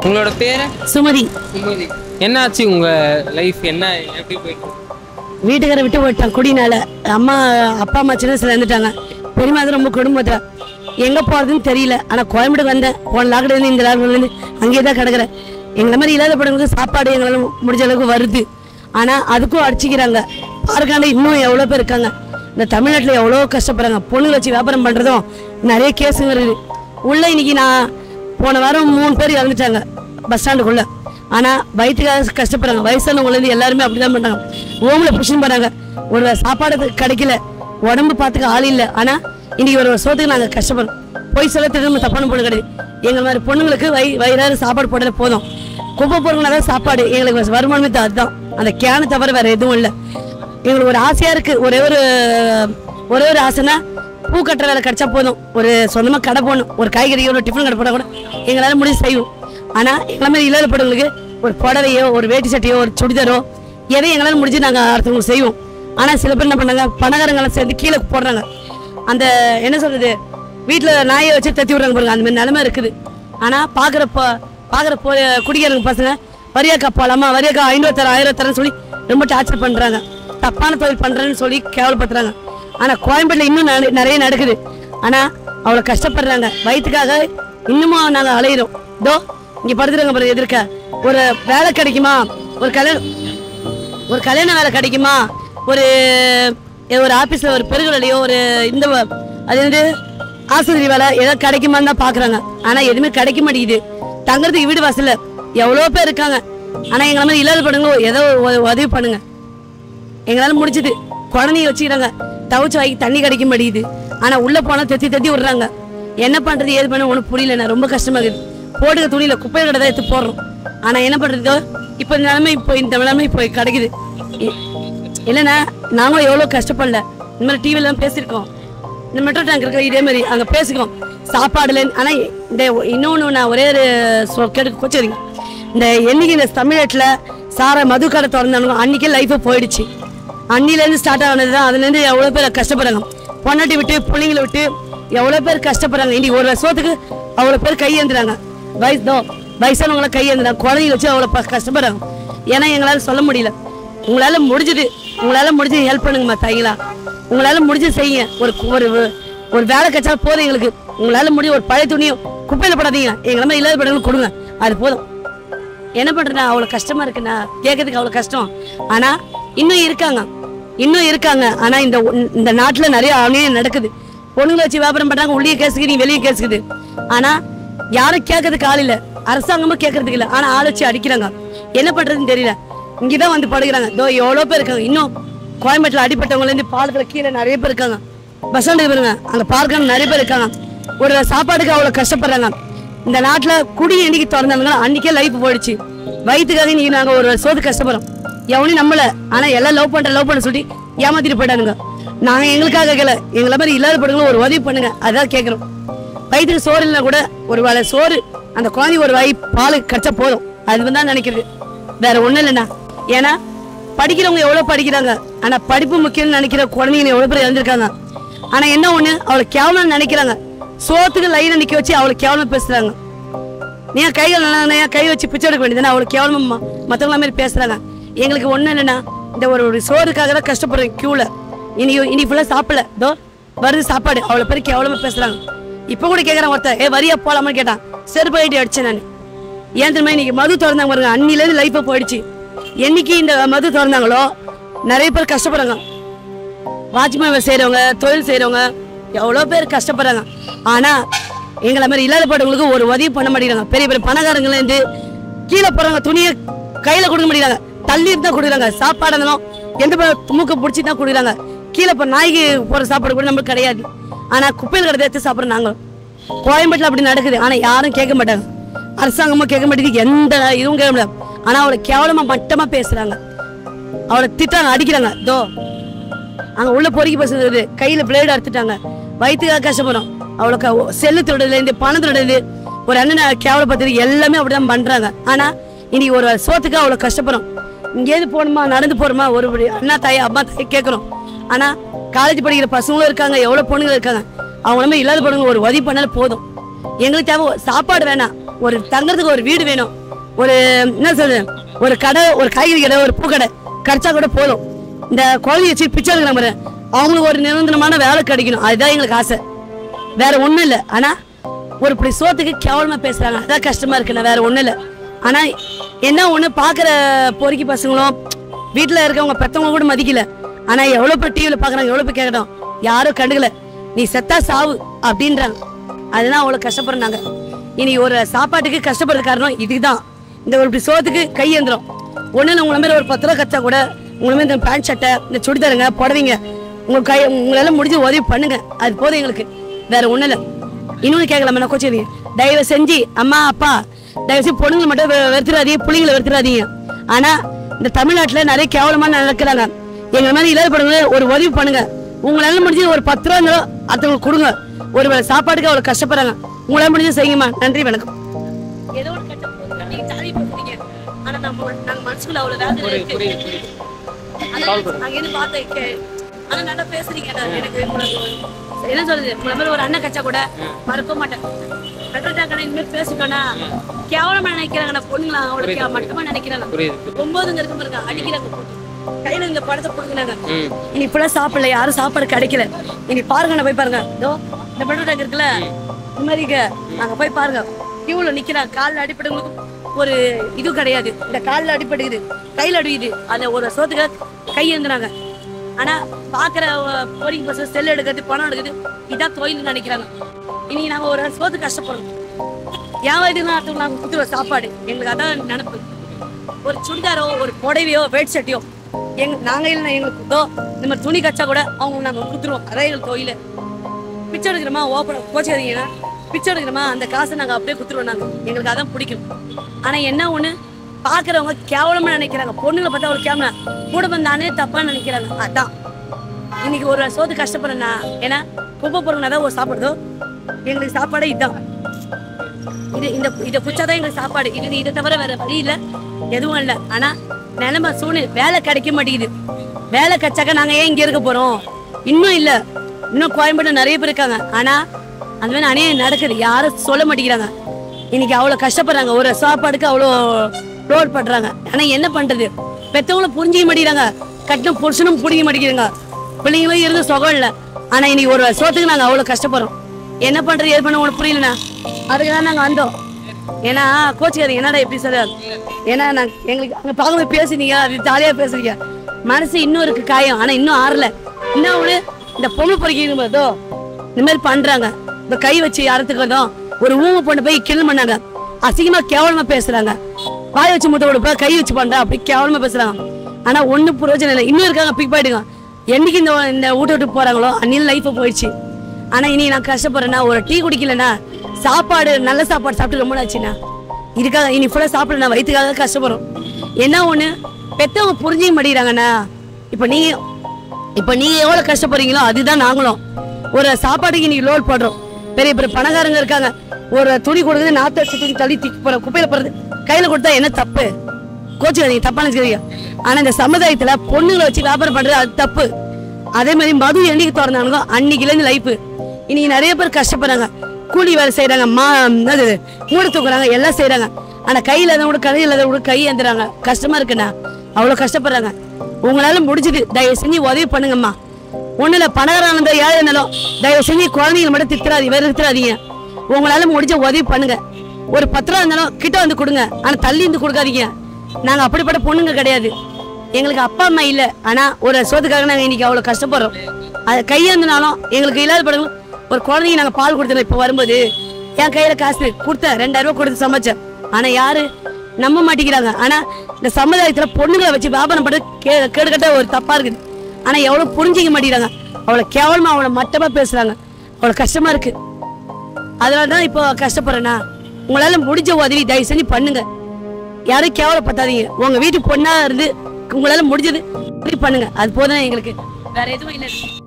உங்களோட பேரு சுமதி சுமதி என்னாச்சு உங்க லைஃப் என்ன எப்படி போயிட்டு வீட்டுக்கார விட்டு போயிட்டான் குடினால அம்மா அப்பா அம்மா சின்ன வயசுல இருந்துட்டாங்க பெரியமா தான் ரொம்ப குடும்பத்தில் எங்கே போகிறதுன்னு தெரியல ஆனால் கோயம்புத்தூர் வந்தேன் போன லாக்டவுன் இந்த லாக்டவுன்லேருந்து அங்கேயே தான் கிடக்குறேன் எங்களை மாதிரி இல்லாத படங்களுக்கு சாப்பாடு எங்களால் முடிஞ்ச அளவுக்கு வருது ஆனால் அதுக்கும் அடிச்சிக்கிறாங்க பார்க்காண்ட இன்னும் எவ்வளோ பேர் இருக்காங்க இந்த தமிழ்நாட்டில் எவ்வளோ கஷ்டப்படுறாங்க பொண்ணுங்களை வச்சு வியாபாரம் பண்ணுறதும் நிறைய கேஸுங்க இருக்குது உள்ளே இன்னைக்கு நான் போன வாரம் மூணு பேர் இறந்துட்டாங்க பஸ் ஸ்டாண்டுக்குள்ள ஆனா வயிற்றுக்காக கஷ்டப்படுறாங்க வயசானவங்க இருந்து எல்லாருமே அப்படிதான் பண்றாங்க ஓம்ல புஷன் பண்ணாங்க ஒரு வேளை சாப்பாடு கிடைக்கல உடம்பு பார்த்துக்க ஆள் இல்லை ஆனா இன்னைக்கு ஒரு சோத்துக்கு நாங்க கஷ்டப்படுறோம் போய் சொல்ல திரும்ப தப்பான பொண்ணு கிடையாது எங்க மாதிரி பொண்ணுங்களுக்கு வை வயிறாறு சாப்பாடு போட்டது போதும் குப்பை போறவங்க தான் சாப்பாடு எங்களுக்கு வருமானமே தான் அதுதான் அந்த கேனை தவிர வேற எதுவும் இல்லை எங்களுக்கு ஒரு ஆசையா இருக்கு ஒரே ஒரு ஒரே ஒரு ஆசைனா பூ கட்டுற வேலை கிடைச்சா போதும் ஒரு சொந்தமா கடை போடணும் ஒரு காய்கறி ஒரு டிஃபன் கடை போட கூட எங்களால முடிஞ்சு செய்வோம் ஆனா எங்களை மாதிரி இல்லாத படங்களுக்கு ஒரு புடவையோ ஒரு வேட்டி சட்டையோ ஒரு சுடிதாரோ எதையும் எங்களால முடிஞ்சு நாங்க அடுத்தவங்களுக்கு செய்வோம் ஆனா சில பேர் என்ன பண்ணாங்க பணக்காரங்களை சேர்ந்து கீழே போடுறாங்க அந்த என்ன சொல்றது வீட்டுல நாயை வச்சு தத்தி விடுறாங்க பாருங்க அந்த மாதிரி நிலைமை இருக்குது ஆனா பாக்குறப்ப பாக்குற போ குடிக்கிறவங்க பசங்க வரியாக்கா போலாமா வரியாக்கா ஐநூறு தரேன் ஆயிரம் தரேன்னு சொல்லி ரொம்ப டார்ச்சர் பண்றாங்க தப்பான தொழில் பண்றேன்னு சொல்லி கேவலப்படுத்துறாங்க ஆனா கோயம்பேட்டில் இன்னும் நட- நிறைய நடக்குது ஆனா அவ்வளோ கஷ்டப்படுறாங்க வயிற்றுக்காக இன்னமும் நாங்க அலையிறோம் தோ இங்க படுத்துறாங்க பாருங்க எதிர்க்க ஒரு வேலை கிடைக்குமா ஒரு கல்யாணம் ஒரு கல்யாண வேலை கிடைக்குமா ஒரு ஒரு ஆபீஸ்ல ஒரு பெருகலையோ ஒரு இந்த வ- அது வந்து ஆசிரியர் வேலை ஏதாவது கிடைக்குமான்னு தான் பாக்குறாங்க ஆனா எதுவுமே கிடைக்க மாட்டேங்குது தங்குறதுக்கு வீடு வாசல்ல எவ்வளோ பேர் இருக்காங்க ஆனா எங்களை மாதிரி இல்லாத பண்ணுங்க ஏதோ ஒரு உதவி பண்ணுங்க எங்களால முடிஞ்சது குழந்தைய வச்சுக்கிறாங்க தவிச்சு வாங்கி தண்ணி கிடைக்க மாட்டேங்குது ஆனா உள்ள போனா தெத்தி தெத்தி விடுறாங்க என்ன பண்றது ஏது பண்ண ஒன்றும் புரியல நான் ரொம்ப கஷ்டமா இருக்குது போடுற துணியில குப்பை கடை தான் எடுத்து போடுறோம் ஆனா என்ன பண்றது இப்போ இந்த நிலைமை இப்போ இந்த நிலைமை இப்போ கிடைக்குது இ- இல்லைண்ணா நாங்களும் எவ்வளோ கஷ்டப்படல இந்த மாதிரி டிவிலாம் பேசியிருக்கோம் இந்த மெட்ரோ டேங்க் இருக்க இதே மாதிரி அங்கே பேசிக்கோம் சாப்பாடுல ஆனால் இந்த இன்னொன்று நான் ஒரே ஒரு சொ- கேட்டு கொச்சிருங்க இந்த என்னைக்கு இந்த தமிழ்நாட்டில் சார மது கடை திறந்தானுங்க அன்னைக்கே லைஃபை போயிடுச்சு அன்னிலேருந்து ஸ்டார்ட் ஆனது தான் அதுலேருந்து எவ்வளோ பேர் கஷ்டப்படுறாங்க பொண்டாட்டி விட்டு பிள்ளைங்களை விட்டு எவ்வளோ பேர் கஷ்டப்படுறாங்க இன்னைக்கு ஒரு வருஷத்துக்கு அவ்வளோ பேர் கையேந்துறாங்க வயசு தோ வயசானவங்கள கையேந்துறாங்க குழந்தைங்க வச்சு அவ்வளோ ப- கஷ்டப்படுறாங்க ஏன்னா எங்களால் சொல்ல முடியல உங்களால முடிஞ்சது உங்களால முடிஞ்சது ஹெல்ப் பண்ணுங்கம்மா தாய்ங்களா உங்களால முடிஞ்சது செய்யுங்க ஒரு ஒரு ஒரு வேலை கிடைச்சா போதும் எங்களுக்கு உங்களால முடியும் ஒரு பழைய துணியும் குப்பையில போடாதீங்க எங்களை மாதிரி இல்லாத படங்களுக்கு கொடுங்க அது போதும் என்ன பண்றேன்னா அவ்வளவு கஷ்டமா இருக்குண்ணா கேட்கறதுக்கு அவ்வளவு கஷ்டம் ஆனா இன்னும் இருக்காங்க இன்னும் இருக்காங்க ஆனா இந்த இந்த நாட்டுல நிறைய அநியாயம் நடக்குது பொண்ணுங்களை வச்சு வியாபாரம் பண்றாங்க உள்ளே கேசுக்கு நீ வெளியே கேசுக்குது ஆனா யாரும் கேட்கறதுக்கு ஆள் இல்ல அரசாங்கமும் கேட்கறதுக்கு இல்ல ஆனா ஆள் வச்சு அடிக்கிறாங்க என்ன பண்றதுன்னு தெரியல இங்கதான் வந்து படுகிறாங்க இதோ எவ்வளவு பேர் இருக்காங்க இன்னும் கோயம்பேட்டில் அடிப்பட்டவங்கல இருந்து பாலத்துல கீழே நிறைய பேர் இருக்காங்க பஸ் ஸ்டாண்டுக்கு பாருங்க அங்க பார்க்க நிறைய பேர் இருக்காங்க ஒரு சாப்பாடுக்கு அவ்வளவு கஷ்டப்படுறாங்க இந்த நாட்டுல குடி என்னைக்கு திறந்தாங்களோ அன்னைக்கே லைஃப் போயிடுச்சு வயிற்றுக்காக இன்னைக்கு நாங்க ஒரு சோது கஷ்டப்படுறோம் எவனையும் நம்பல ஆனா எல்லாம் லவ் பண்ற லவ் பண்ண சொல்லி ஏமாத்திட்டு போயிட்டானுங்க நாங்க எங்களுக்காக கேட்கல எங்களை மாதிரி இல்லாத படங்களும் ஒரு உதவி பண்ணுங்க அதான் கேட்குறோம் வயிற்றுக்கு சோறு இல்லைனா கூட ஒரு வேளை சோறு அந்த குழந்தை ஒரு வாய் பால் கிடைச்சா போதும் அது தான் நினைக்கிறது வேற ஒண்ணும் இல்லைண்ணா ஏன்னா படிக்கிறவங்க எவ்வளவு படிக்கிறாங்க ஆனா படிப்பு முக்கியம்னு நினைக்கிற குழந்தைங்க எவ்வளவு பேர் இறந்துருக்காங்க ஆனா என்ன ஒண்ணு அவளை கேவலம் நினைக்கிறாங்க சோத்துக்கு லைனை நிக்க வச்சு அவளை கேவலம் பேசுறாங்க நீ ஏன் கைகள் நல்லா ஏன் கை வச்சு பிச்சை எடுக்க வேண்டியதுனா அவளை கேவலமா மத்தவங்கள மாதிரி பேசுறாங்க எங்களுக்கு ஒண்ணும் இல்லைண்ணா இந்த ஒரு ஒரு சோறுக்காக தான் கஷ்டப்படுறேன் கியூல இனி இனி ஃபுல்லா சாப்பிடல தோ வருது சாப்பாடு அவ்வளவு பேர் கேவலமா பேசுறாங்க இப்ப கூட கேக்குறான் ஒருத்தன் ஏ வரியா போலாமான்னு கேட்டான் செருப்பு ஐடி அடிச்சேன் நான் ஏன் தெரியுமா இன்னைக்கு மது திறந்தாங்க பாருங்க அன்னிலேருந்து லைஃபை போயிடுச்சு என்னைக்கு இந்த மது திறந்தாங்களோ நிறைய பேர் கஷ்டப்படுறாங்க வாட்ச்மேன் வேலை செய்றவங்க தொழில் செய்றவங்க எவ்வளோ பேர் கஷ்டப்படுறாங்க ஆனா எங்களை மாதிரி இல்லாத படங்களுக்கு ஒரு உதவி பண்ண மாட்டேங்கிறாங்க பெரிய பெரிய பணக்காரங்கள இருந்து கீழே போறாங்க துணியை கையில கொடுக்க மாட்டேங்கிறாங்க தள்ளி தான் கொடுக்குறாங்க சாப்பாடு இருந்தாலும் எந்த ப- மூக்க பிடிச்சி தான் கொடுக்குறாங்க கீழே இப்போ நாய்க்கு போற சாப்பாடு கூட நம்மளுக்கு கிடையாது ஆனா குப்பையில் கிடத்த எடுத்து சாப்பிட்றோம் நாங்களும் கோயம்பேட்டில் அப்படி நடக்குது ஆனா யாரும் கேட்க மாட்டாங்க அரசாங்கமும் கேட்க மாட்டேங்குது எந்த இதுவும் கேட்க முடியாது ஆனா அவளை கேவலமா மட்டமா பேசுறாங்க அவளை திட்டாங்க அடிக்கிறாங்க தோ அங்க உள்ள பொறுக்கி பேசுறது கையில பிளேடு அறுத்துட்டாங்க வயிற்றுக்காக கஷ்டப்படுறோம் அவளுக்கு செல்லு திருடுல இருந்து பணம் திருடுது ஒரு அண்ணனை கேவலப்படுத்துறது எல்லாமே அப்படிதான் பண்றாங்க ஆனா இன்னைக்கு ஒரு சோத்துக்கு அவ்வளவு கஷ்டப்படுறோம் இங்கேருந்து போகணுமா நடந்து போறோமா ஒரு ஒரு அண்ணா தாய் அம்மா தாய் கேட்கறோம் ஆனா காலேஜ் படிக்கிற பசங்களும் இருக்காங்க எவ்வளவு பொண்ணுங்க இருக்காங்க அவங்களுமே இல்லாத பொண்ணுங்க ஒரு உதவி பண்ணாலும் போதும் எங்களுக்கு தேவை சாப்பாடு வேணாம் ஒரு தங்குறதுக்கு ஒரு வீடு வேணும் ஒரு என்ன சொல்றது ஒரு கடை ஒரு காய்கறி கடை ஒரு பூக்கடை கிடைச்சா கூட போதும் இந்த குழந்தைய வச்சு பிச்சை எடுக்கிற மாதிரி அவங்களுக்கு ஒரு நிரந்தரமான வேலை கிடைக்கணும் அதுதான் எங்களுக்கு ஆசை வேற ஒண்ணும் இல்ல ஆனா ஒரு இப்படி சோத்துக்கு கேவலமா பேசுறாங்க அதான் கஷ்டமா இருக்கு நான் வேற ஒண்ணும் இல்ல ஆனா என்ன ஒண்ணு பாக்குற பொறுக்கி பசங்களும் வீட்டுல இருக்கவங்க பெத்தவங்க கூட மதிக்கல ஆனா எவ்வளவு பேர் டிவில பாக்குறாங்க எவ்வளவு பேர் கேட்கணும் யாரும் கண்டுக்கல நீ செத்தா சாவு அப்படின்றாங்க அதுதான் அவ்வளவு கஷ்டப்படுறாங்க இனி ஒரு சாப்பாட்டுக்கு கஷ்டப்படுறது காரணம் இதுதான் இந்த ஒரு இப்படி சோத்துக்கு கை எந்திரம் ஒண்ணு உங்களை மாதிரி ஒரு பத்து ரூபா கச்சா கூட உங்களை மாதிரி இந்த பேண்ட் சட்டை இந்த சுடிதாருங்க புடவைங்க உங்க கை உங்களால முடிஞ்ச உதவி பண்ணுங்க அது போதும் எங்களுக்கு வேற ஒண்ணும் இல்ல இன்னொன்னு கேட்கலாமா நான் கோச்சு தயவு செஞ்சு அம்மா அப்பா தயவு செஞ்சு பொண்ணுங்களை மட்டும் வெ- வெறுத்துறாதீங்க பிள்ளைங்களை வெறுத்துறாதீங்க ஆனா இந்த தமிழ்நாட்டுல நிறைய கேவலமா நடக்கிறாங்க எங்க மாதிரி இல்லாத படங்க ஒரு உதவி பண்ணுங்க உங்களால முடிஞ்சு ஒரு பத்து ரூபா இருந்தாலும் அடுத்தவங்களுக்கு கொடுங்க ஒரு வேளை சாப்பாட்டுக்கு அவ்வளவு கஷ்டப்படுறாங்க உங்களால முடிஞ்சு செய்யுங்கம்மா நன்றி வணக்கம் ஏதோ ஒரு கட்டம் நீங்க ஜாலி பண்ணுறீங்க ஆனா நம்ம நாங்க மனசுக்குள்ள அவ்வளவு வேதனை புரியுது இருக்கு புரியுது புரியுது அதான் நாங்க இருந்து பார்த்தேன் கே- ஆனா நல்லா பேசுறீங்க நான் எனக்கு உங்களுக்கு என்ன சொல்றது உங்களை மாதிரி ஒரு அண்ணன் கச்சா கூட மறக்க மாட்டேன் பெட்ரோல் டேங்க் இனிமேல் பேசிட்டோன்னா கேவலமா நினைக்கிறாங்க நான் பொண்ணுங்களா அவ்வளவு கே- மட்டமா நினைக்கிறாங்க புரியுது ஒன்பதுங்க இருக்கு பாருங்க அடிக்கிறாங்க போட்டு கையில இந்த படத்தை கொடுக்குறாங்க ம் இனி இப்பெல்லாம் சாப்பிடல யாரும் சாப்பாடு கிடைக்கல இனி பாருங்க நான் போய் பாருங்க இதோ இந்த பெட்ரோல் டேங்க் இருக்குல்ல இந்த மாதிரி இங்க அங்க போய் பாருங்க கியூல நிக்கிறாங்க கால்ல அடிப்படவங்களுக்கு ஒரு இது கிடையாது இந்த கால்ல அடிப்படுது கையில அடிக்குது அந்த ஒரு சோத்துக்கு கை ஏந்துறாங்க ஆனா பாக்குற போரிங் பஸ் செல் எடுக்கிறது பணம் எடுக்கிறது இதான் தொழில் நினைக்கிறாங்க இனி நாங்க ஒரு சோத்து கஷ்டப்படுறோம் என் வயதுக்கு அடுத்தவங்க நாங்க குத்துருவோம் சாப்பாடு எங்களுக்கு அதான் நினப்பு ஒரு சுடிதாரோ ஒரு புடவையோ வேட் ஷர்ட்டையோ எங்க நாங்க இல்லை எங்களுக்கு இதோ இந்த மாதிரி துணி கச்சா கூட அவங்க நாங்க கொடுத்துருவோம் அதான் எங்களுக்கு கோயில பிச்சை எடுக்கிறோமா ஓப்பன் கோச்சிக்காதீங்கன்னா பிச்சை எடுக்கிறோமா அந்த காசை நாங்க அப்படியே குத்துருவோம் நாங்க எங்களுக்கு அதான் பிடிக்கும் ஆனா என்ன ஒண்ணு பாக்குறவங்க கேவலமா நினைக்கிறாங்க பொண்ணுங்களை பார்த்தா ஒரு கேவலமா கூட வந்தானே தப்பா நினைக்கிறாங்க அதான் இன்னைக்கு ஒரு சோத்து கஷ்டப்படுறேன்னா ஏன்னா குப்பை பொருள்னா தான் ஒரு சாப்பிடுதோ எங்களுக்கு சாப்பாடே இதுதான் இது இந்த இதை குச்சாதான் எங்களுக்கு சாப்பாடு இது இதை தவிர வேற வழி இல்ல எதுவும் இல்ல ஆனா நிலைமை சூழ்நிலை வேலை கிடைக்க மாட்டேங்குது வேலை கிடைச்சாக்க நாங்க ஏன் இங்க இருக்க போறோம் இன்னும் இல்ல இன்னும் கோயம்பேடு நிறைய பேர் இருக்காங்க ஆனா அந்த மாதிரி அநியாயம் நடக்குது யாரும் சொல்ல மாட்டேங்கிறாங்க இன்னைக்கு அவ்வளவு கஷ்டப்படுறாங்க ஒரு சாப்பாடுக்கு அவ்வளோ லோட் பண்றாங்க ஆனா என்ன பண்றது பெத்தவங்களும் புரிஞ்சிக்க மாட்டேங்கிறாங்க கட்டின புருஷனும் புடிக்க மாட்டேங்கிறாங்க பிள்ளைங்களும் இருந்து சுகம் இல்ல ஆனா இன்னைக்கு ஒரு சோத்துக்கு நாங்க அவ்வளவு கஷ்டப்படுறோம் என்ன பண்றது ஏது பண்ண உனக்கு புரியலண்ணா அதுக்காக நாங்க வந்தோம் ஏன்னா கோச்சுக்காதீங்க என்னடா எப்படி சொல்ற ஏன்னா நான் எங்களுக்கு அங்க பார்க்கும்போது பேசுனீங்க அது ஜாலியா பேசுறீங்க மனசு இன்னும் இருக்கு காயம் ஆனா இன்னும் ஆறல இன்னும் ஒண்ணு இந்த பொண்ணு பொறுக்கிக்கும் போதோ இந்த மாதிரி பண்றாங்க இந்த கை வச்சு அறுத்துக்கு வந்தோம் ஒரு ஊமை பொண்ணு போய் கிளல் பண்ணாங்க அசிங்கமா கேவலமா பேசுறாங்க வாய் வச்சு முட்டை கொடுப்பா கை வச்சு பண்றா அப்படி கேவலமா பேசுறாங்க ஆனா ஒண்ணு பிரயோஜனம் இல்லை இன்னும் இருக்காங்க பிக் பாயிடுங்க என்னைக்கு இந்த இந்த வீட்டை விட்டு போறாங்களோ அன்னில லைஃப் போயிடுச்சு ஆனா இனி நான் கஷ்டப்படுறேன்னா ஒரு டீ குடிக்கலனா சாப்பாடு நல்ல சாப்பாடு சாப்பிட்டு ரொம்ப நாச்சுண்ணா இதுக்காக இனி ஃபுல்லா சாப்பிட நான் வயிற்றுக்காக கஷ்டப்படுறோம் என்ன ஒண்ணு பெத்தவங்க புரிஞ்சிக்க மாட்டேங்கிறாங்கண்ணா இப்ப நீங்க இப்ப நீங்க எவ்வளவு கஷ்டப்படுறீங்களோ அதுதான் நாங்களும் ஒரு சாப்பாடுக்கு நீ லோட் போடுறோம் பெரிய பெரிய பணக்காரங்க இருக்காங்க ஒரு துணி கொடுக்குறது நாத்து அடிச்சு துணி தள்ளி தூக்கி போற குப்பையில போறது கையில கொடுத்தா என்ன தப்பு கோச்சுக்காதீங்க தப்பா நினைச்சுக்காதீங்க ஆனா இந்த சமுதாயத்துல பொண்ணுங்களை வச்சு வியாபாரம் பண்றது அது தப்பு அதே மாதிரி மது என்னைக்கு திறந்தானுங்க அன்னைக்குல இருந்து லைஃப் இன்னைக்கு நிறைய பேர் கஷ்டப்படுறாங்க கூலி வேலை செய்யறாங்க மா என்னது மூட தூக்குறாங்க எல்லாம் செய்யறாங்க ஆனா கையில இல்லாத கூட கை இல்லாத கூட கை ஏந்துறாங்க கஷ்டமா இருக்குண்ணா அவ்வளவு கஷ்டப்படுறாங்க உங்களால முடிஞ்சது தயவு செஞ்சு உதவி பண்ணுங்கம்மா ஒண்ணு இல்ல பணக்காரன் இருந்தா ஏழை இருந்தாலும் தயவு செஞ்சு குழந்தைங்க மட்டும் திட்டுறாதீங்க வேற திட்டுறாதீங்க உங்களால முடிஞ்ச உதவி பண்ணுங்க ஒரு பத்து ரூபா இருந்தாலும் கிட்ட வந்து கொடுங்க ஆனா தள்ளி இருந்து கொடுக்காதீங்க நாங்க அப்படிப்பட்ட பொண்ணுங்க கிடையாது எங்களுக்கு அப்பா அம்மா இல்ல ஆனா ஒரு சோத்துக்காக நாங்க இன்னைக்கு அவ்வளவு கஷ்டப்படுறோம் அது கையேந்தினாலும் எங்களுக்கு இல்லாத படம் ஒரு குழந்தைங்க நாங்க பால் கொடுத்தோம் இப்ப வரும்போது என் கையில காசு கொடுத்தேன் ரெண்டாயிரம் ரூபாய் கொடுத்து சமைச்சேன் ஆனா யாரு நம்ப மாட்டேங்கிறாங்க ஆனா இந்த சமுதாயத்துல பொண்ணுங்களை வச்சு வியாபாரம் பண்ண கேடுகட்ட ஒரு தப்பா இருக்குது ஆனா எவ்வளவு புரிஞ்சிக்க மாட்டேங்கிறாங்க அவ்வளவு கேவலமா அவ்வளவு மட்டமா பேசுறாங்க அவ்வளவு கஷ்டமா இருக்கு அதனால தான் இப்போ கஷ்டப்படுறேன்னா உங்களால முடிஞ்ச உதவி தயவு செஞ்சு பண்ணுங்க யாரும் கேவலப்பட்டாதீங்க உங்க வீட்டு பொண்ணா இருந்து உங்களால முடிஞ்சது உதவி பண்ணுங்க அது போதும் எங்களுக்கு வேற எதுவும் இல்லை